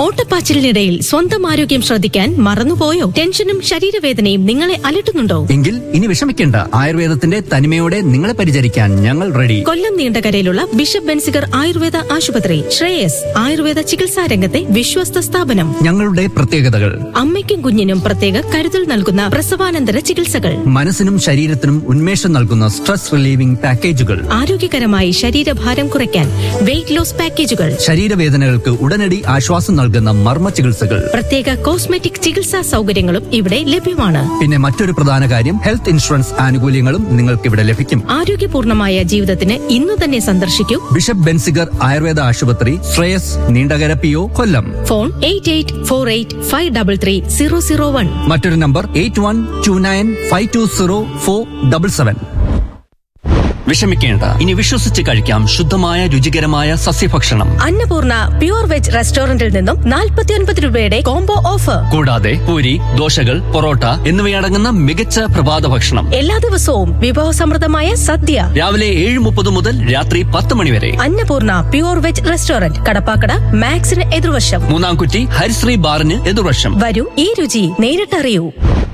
ഓട്ടപ്പാച്ചിലിനിടയിൽ സ്വന്തം ആരോഗ്യം ശ്രദ്ധിക്കാൻ മറന്നുപോയോ ടെൻഷനും ശരീരവേദനയും നിങ്ങളെ അലട്ടുന്നുണ്ടോ എങ്കിൽ ഇനി വിഷമിക്കേണ്ട ആയുർവേദത്തിന്റെ തനിമയോടെ നിങ്ങളെ പരിചരിക്കാൻ ഞങ്ങൾ റെഡി കൊല്ലം നീണ്ടകരയിലുള്ള ബിഷപ്പ് ബെൻസിഗർ ആയുർവേദ ആശുപത്രി ശ്രേയസ് ആയുർവേദ ചികിത്സാ രംഗത്തെ വിശ്വസ്ത സ്ഥാപനം ഞങ്ങളുടെ പ്രത്യേകതകൾ അമ്മയ്ക്കും കുഞ്ഞിനും പ്രത്യേക കരുതൽ നൽകുന്ന പ്രസവാനന്തര ചികിത്സകൾ മനസ്സിനും ശരീരത്തിനും ഉന്മേഷം നൽകുന്ന സ്ട്രെസ് റിലീവിംഗ് പാക്കേജുകൾ ആരോഗ്യകരമായി ശരീരഭാരം കുറയ്ക്കാൻ വെയിറ്റ് ലോസ് പാക്കേജുകൾ ശരീരവേദനകൾക്ക് ഉടനടി ആശ്വാസം നൽകുന്ന മർമ്മ ചികിത്സകൾ പ്രത്യേക കോസ്മെറ്റിക് ചികിത്സാ സൗകര്യങ്ങളും ഇവിടെ ലഭ്യമാണ് പിന്നെ മറ്റൊരു പ്രധാന കാര്യം ഹെൽത്ത് ഇൻഷുറൻസ് ആനുകൂല്യങ്ങളും നിങ്ങൾക്ക് ഇവിടെ ലഭിക്കും ആരോഗ്യപൂർണമായ ജീവിതത്തിന് ഇന്നു തന്നെ സന്ദർശിക്കൂ ബിഷപ്പ് ബെൻസിഗർ ആയുർവേദ ആശുപത്രി Sreyas Neendakara P O Kollam phone eight eight four eight five double three zero zero one മറ്റൊരു number eight one two nine five two zero four double seven വിഷമിക്കേണ്ട ഇനി വിശ്വസിച്ച് കഴിക്കാം ശുദ്ധമായ രുചികരമായ സസ്യഭക്ഷണം അന്നപൂർണ പ്യൂർ വെജ് റെസ്റ്റോറന്റിൽ നിന്നും നാൽപ്പത്തിയൊൻപത് രൂപയുടെ കോംബോ ഓഫർ കൂടാതെ പൂരി ദോശകൾ പൊറോട്ട എന്നിവയടങ്ങുന്ന മികച്ച പ്രഭാത ഭക്ഷണം എല്ലാ ദിവസവും വിഭവസമൃദ്ധമായ സദ്യ രാവിലെ ഏഴ് മുപ്പത് മുതൽ രാത്രി പത്ത് മണി വരെ Annapurna pure veg restaurant Kadappakada മാക്സിന് എതിർവശം മൂന്നാംകുറ്റി ഹരിശ്രീ ബാറിന് എതിർവശം വരൂ ഈ രുചി നേരിട്ടറിയൂ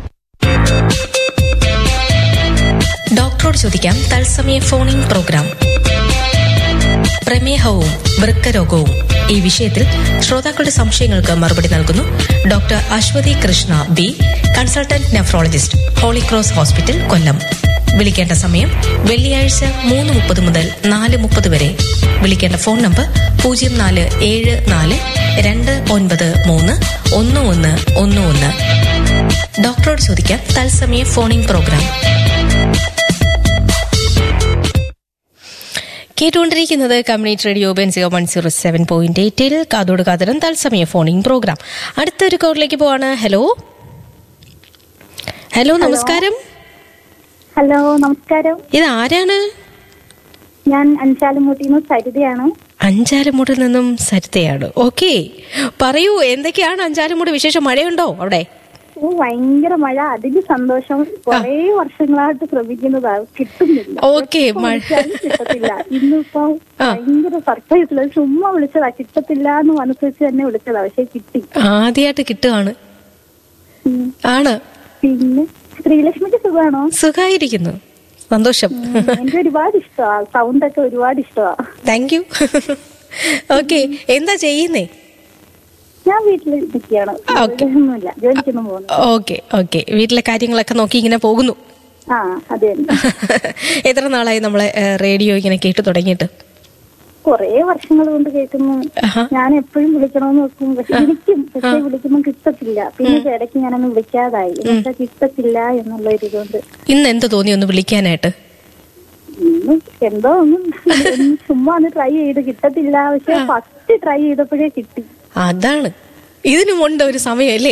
ഡോക്ടറോട് ചോദിക്കാം തത്സമയ ഫോണിംഗ് പ്രോഗ്രാം പ്രമേഹവും വൃക്കരോഗവും ഈ വിഷയത്തിൽ ശ്രോതാക്കളുടെ സംശയങ്ങൾക്ക് മറുപടി നൽകുന്നു doctor Aswathi Krishna B consultant nephrologist Holy Cross Hospital Kollam വിളിക്കേണ്ട സമയം വെള്ളിയാഴ്ച മൂന്ന് മുപ്പത് മുതൽ നാല് മുപ്പത് വരെ വിളിക്കേണ്ട ഫോൺ നമ്പർ പൂജ്യം നാല് ഏഴ് നാല് രണ്ട് ഒൻപത് മൂന്ന് ഒന്ന് ഒന്ന് ഒന്ന് ഒന്ന് ഡോക്ടറോട് ചോദിക്കാം തത്സമയ ഫോണിംഗ് പ്രോഗ്രാം കേട്ടുകൊണ്ടിരിക്കുന്നത് community radio Benzio one zero seven point എയ്റ്റിൽ കാതോട് കാതരം തത്സമയ ഫോണിംഗ് പ്രോഗ്രാം അടുത്തൊരു കോറിലേക്ക് പോവാണ് ഹലോ ഹലോ നമസ്കാരം ഹലോ നമസ്കാരം ഇത് ആരാണ് ഞാൻ അഞ്ചാലുമൂട്ടിന്ന് സരിതയാണ് അഞ്ചാലുമൂടിൽ നിന്നും സരിതയാണ് ഓക്കെ പറയൂ എന്തൊക്കെയാണ് അഞ്ചാലുമൂട് വിശേഷം മഴയുണ്ടോ അവിടെ ഓ ഭയങ്കര മഴ അതിന് സന്തോഷം കുറേ വർഷങ്ങളായിട്ട് ശ്രമിക്കുന്നതാ കിട്ടുന്നില്ല ഓക്കെ എപ്പോ മഴ വിളിച്ചാലും കിട്ടത്തില്ല ഇന്നിപ്പോ ആ. ഭയങ്കര സർപ്രൈസില്ല ചുമ്മാ വിളിച്ചതാ കിട്ടത്തില്ല എന്ന് മനസ്സുവെച്ച് തന്നെ വിളിച്ചതാ പക്ഷെ കിട്ടി ആദ്യമായിട്ട് കിട്ടുകയാണ് ഉം. ആണ് പിന്നെ ശ്രീലക്ഷ്മിക്ക് സുഖമാണോ സുഖായിരിക്കുന്നു സന്തോഷം എനിക്ക് ഒരുപാട് ഇഷ്ടമാ സൗണ്ട് ഒക്കെ ഒരുപാട് ഇഷ്ടമാ താങ്ക് യു ഓക്കെ എന്താ ചെയ്യുന്നേ ഞാൻ വീട്ടിൽ നിൽക്കുകയാണ് ഓക്കേ. ഒന്നുമില്ല ജോലിക്കൊന്നും പോകുന്നു ഓക്കെ ഓക്കെ വീട്ടിലെ കാര്യങ്ങളൊക്കെ നോക്കി ഇങ്ങനെ പോകുന്നു ആ അതെ എത്ര നാളായി നമ്മളെ ഏ, റേഡിയോ ഇങ്ങനെ കേട്ടു തുടങ്ങിയിട്ട് കൊറേ വർഷങ്ങൾ കൊണ്ട് കേൾക്കുന്നു ആഹാ. ഞാൻ എപ്പോഴും വിളിക്കണമെന്ന് വെക്കും പക്ഷെ വിളിക്കും പക്ഷെ വിളിക്കുമ്പോൾ കിട്ടത്തില്ല പിന്നെ ഇടയ്ക്ക് ഞാനൊന്ന് വിളിക്കാതായി എന്നുവെച്ചാൽ കിട്ടത്തില്ല എന്നുള്ള ഒരു ഇതുകൊണ്ട് ഇന്ന് എന്ത് തോന്നി ഒന്ന് വിളിക്കാനായിട്ട് ഇന്ന് എന്തോ ഒന്നും ഒന്ന് ചുമ്മാ ഒന്ന് ട്രൈ ചെയ്ത് കിട്ടത്തില്ല പക്ഷെ ഫസ്റ്റ് ട്രൈ ചെയ്തപ്പോഴേ കിട്ടി അതാണ് ഇതിനുമുണ്ട് ഒരു സമയമല്ലേ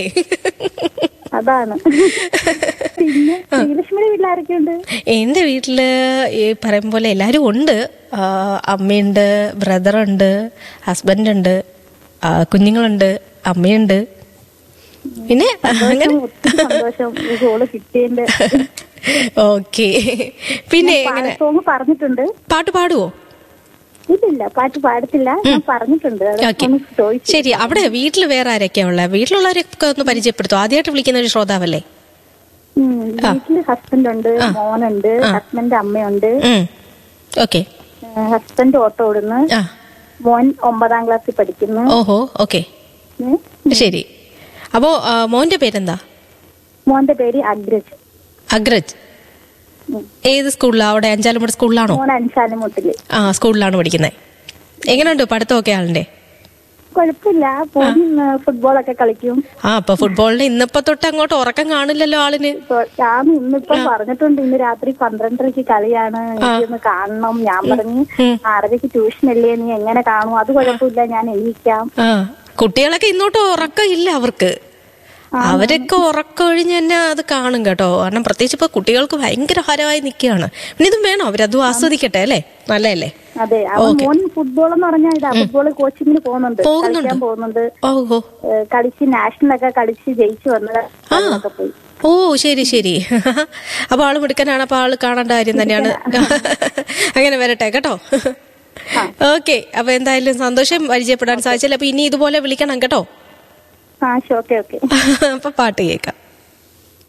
അതാണ് പിന്നെ ശ്രീലക്ഷ്മിയുടെ വീട്ടിൽ ആരൊക്കെയുണ്ട് എന്റെ വീട്ടില് ഈ പറയും പോലെ എല്ലാരും ഉണ്ട് ആ, അമ്മയുണ്ട് ബ്രദറുണ്ട് ഹസ്ബൻഡ് ഉണ്ട് ആ, കുഞ്ഞുങ്ങളുണ്ട് അമ്മയുണ്ട് പിന്നെ അങ്ങനെ ഒത്തിരി സന്തോഷം ഈ കോള് കിട്ടിയതിന്റെ ഓക്കെ പിന്നെ എങ്ങനെ സോങ് പറഞ്ഞിട്ടുണ്ട് പാട്ട് പാടുവോ ഇല്ലില്ല പാട്ട് പാടത്തില്ല ഞാൻ പറഞ്ഞിട്ടുണ്ട് അത് ഓക്കെ ഒന്ന് ചോദിച്ചു ശരി അവിടെ വീട്ടിൽ വേറെ ആരൊക്കെയാ ഉള്ളത് വീട്ടിലുള്ളവരൊക്കെ ഒന്ന് പരിചയപ്പെടുത്തും ആദ്യമായിട്ട് വിളിക്കുന്ന ഒരു ശ്രോതാവല്ലേ ഉം, വീട്ടില് ഹസ്ബൻഡ് ഉണ്ട് മോനുണ്ട് ഹസ്ബൻഡ് അമ്മയുണ്ട് ഓക്കെ ഹസ്ബൻഡ് ഓട്ടോ ഓടുന്നു ആ മോൻ ഒമ്പതാം ക്ലാസ്സിൽ പഠിക്കുന്നു ഓഹോ ഓക്കെ ഉം. ശരി അപ്പോ ആ, മോന്റെ പേരെന്താ മോന്റെ പേര് അഗ്രജ് അഗ്രജ് ഉം. ഏത് സ്കൂളിലാ അവിടെ അഞ്ചാലുമൂട് സ്കൂളിലാണോ മോൻ അഞ്ചാലുമുട്ടില് ആ സ്കൂളിലാണ് പഠിക്കുന്നത് എങ്ങനെയുണ്ട് പഠിത്തമൊക്കെ ആളുടെ കുഴപ്പമില്ല മോൻ ഫുട്ബോളൊക്കെ കളിക്കും ആ അപ്പൊ ഫുട്ബോളിന് ഇന്നിപ്പോ തൊട്ട് അങ്ങോട്ട് ഉറക്കം കാണില്ലല്ലോ ആളിന് ഇപ്പൊ ഞാൻ ഇന്നിപ്പം പറഞ്ഞിട്ടുണ്ട് ഇന്ന് രാത്രി പന്ത്രണ്ടരയ്ക്ക് കളിയാണ് എനിക്കൊന്ന് കാണണം ഞാൻ പറഞ്ഞു ആറരയ്ക്ക് ട്യൂഷൻ അല്ലേ നീ എങ്ങനെ കാണും അത് കുഴപ്പമില്ല ഞാൻ എണീക്കാം ആ കുട്ടികളൊക്കെ ഇന്നോട്ട് ഉറക്കം ഇല്ല അവർക്ക് അവരൊക്കെ ഉറക്കം ഒഴിഞ്ഞ് തന്നെ അത് കാണും കേട്ടോ കാരണം പ്രത്യേകിച്ച് ഇപ്പൊ കുട്ടികൾക്ക് ഭയങ്കര ഹരമായി നിൽക്കുകയാണ് പിന്നെ ഇതും വേണം അവരതും ആസ്വദിക്കട്ടെ അല്ലേ നല്ലതല്ലേ അതെ അവൻ മോൻ ഫുട്ബോൾ എന്ന് പറഞ്ഞാൽ ഇതാ ഫുട്ബോൾ കോച്ചിങ്ങിന് പോകുന്നുണ്ട് പോകുന്നുണ്ട്. കളിക്കാൻ പോകുന്നുണ്ട് ഓഹോ ഏഹ് കളിച്ച് നാഷണലൊക്കെ കളിച്ച് ജയിച്ചു വന്നതൊക്കെ പോയി ഓ ശരി ശരി അപ്പൊ ആള് മിടുക്കനാണ് അപ്പൊ ആള് കാണേണ്ട കാര്യം തന്നെയാണ് അങ്ങനെ വരട്ടെ കേട്ടോ ഓക്കെ അപ്പൊ എന്തായാലും സന്തോഷം പരിചയപ്പെടാൻ സാധിച്ചില്ല അപ്പൊ ഇനി ഇതുപോലെ വിളിക്കണം കേട്ടോ ആ ഓക്കെ ഓക്കെ അപ്പൊ പാട്ട് കേൾക്കാം